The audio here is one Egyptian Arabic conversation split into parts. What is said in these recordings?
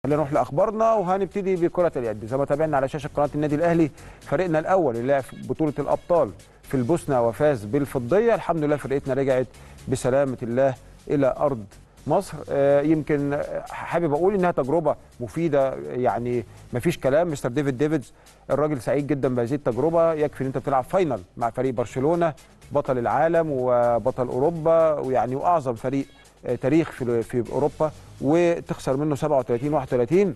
خلينا نروح لاخبارنا وهنبتدي بكره اليد زي ما تابعنا على شاشه قناه النادي الاهلي فريقنا الاول اللي لعب في بطوله الابطال في البوسنه وفاز بالفضيه الحمد لله فرقتنا رجعت بسلامه الله الى ارض مصر آه، يمكن حابب اقول انها تجربه مفيده يعني ما فيش كلام مستر ديفيد ديفيدز الراجل سعيد جدا بهذه التجربه يكفي ان انت بتلعب فاينل مع فريق برشلونه بطل العالم وبطل اوروبا ويعني واعظم فريق آه، تاريخ في في اوروبا وتخسر منه 37 31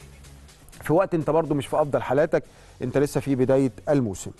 في وقت انت برضو مش في افضل حالاتك انت لسه في بدايه الموسم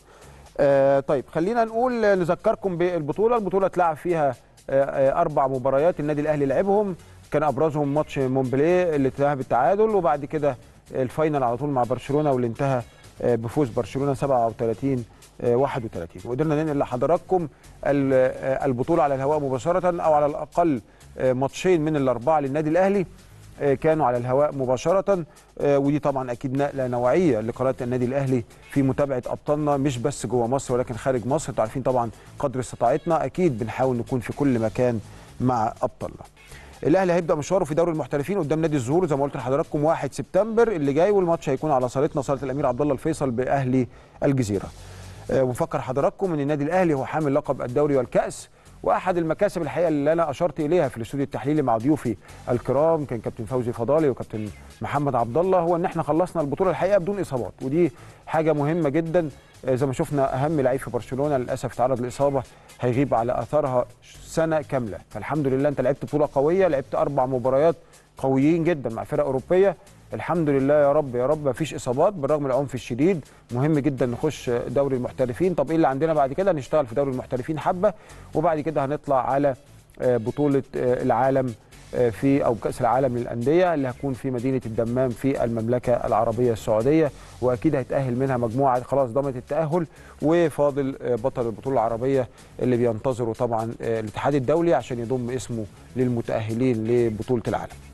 آه طيب خلينا نقول نذكركم بالبطوله البطوله اتلعب فيها آه آه اربع مباريات النادي الاهلي لعبهم كان ابرزهم ماتش مونبليه اللي انتهى بالتعادل وبعد كده الفاينل على طول مع برشلونه واللي انتهى آه بفوز برشلونه 37 آه 31 وقدرنا ننقل لحضراتكم ال- آه البطوله على الهواء مباشره او على الاقل آه ماتشين من الاربعه للنادي الاهلي آه، كانوا على الهواء مباشرة آه، ودي طبعا أكيد نقلة نوعية لقناة النادي الأهلي في متابعة أبطالنا مش بس جوه مصر ولكن خارج مصر انتوا عارفين طبعا قدر استطاعتنا أكيد بنحاول نكون في كل مكان مع أبطالنا الاهلي هيبدا مشواره في دوري المحترفين قدام نادي الزهور زي ما قلت لحضراتكم 1 سبتمبر اللي جاي والماتش هيكون على صالتنا صاله الامير عبد الله الفيصل باهلي الجزيره آه، ونفكر حضراتكم ان النادي الاهلي هو حامل لقب الدوري والكاس واحد المكاسب الحقيقه اللي انا اشرت اليها في الاستوديو التحليلي مع ضيوفي الكرام كان كابتن فوزي فضالي وكابتن محمد عبد الله هو ان احنا خلصنا البطوله الحقيقه بدون اصابات ودي حاجه مهمه جدا آه، زي ما شفنا اهم لعيب في برشلونه للاسف تعرض لاصابه هيغيب على اثرها سنه كامله فالحمد لله انت لعبت بطوله قويه لعبت اربع مباريات قويين جدا مع فرق اوروبيه الحمد لله يا رب يا رب مفيش اصابات بالرغم من العنف الشديد مهم جدا نخش دوري المحترفين طب ايه اللي عندنا بعد كده نشتغل في دوري المحترفين حبه وبعد كده هنطلع على آه، بطوله آه، العالم آه، في او كاس العالم للانديه اللي هتكون في مدينه الدمام في المملكه العربيه السعوديه واكيد هيتاهل منها مجموعه خلاص ضمنت التاهل وفاضل آه، بطل البطوله العربيه اللي بينتظروا طبعا آه، الاتحاد الدولي عشان يضم اسمه للمتاهلين لبطوله العالم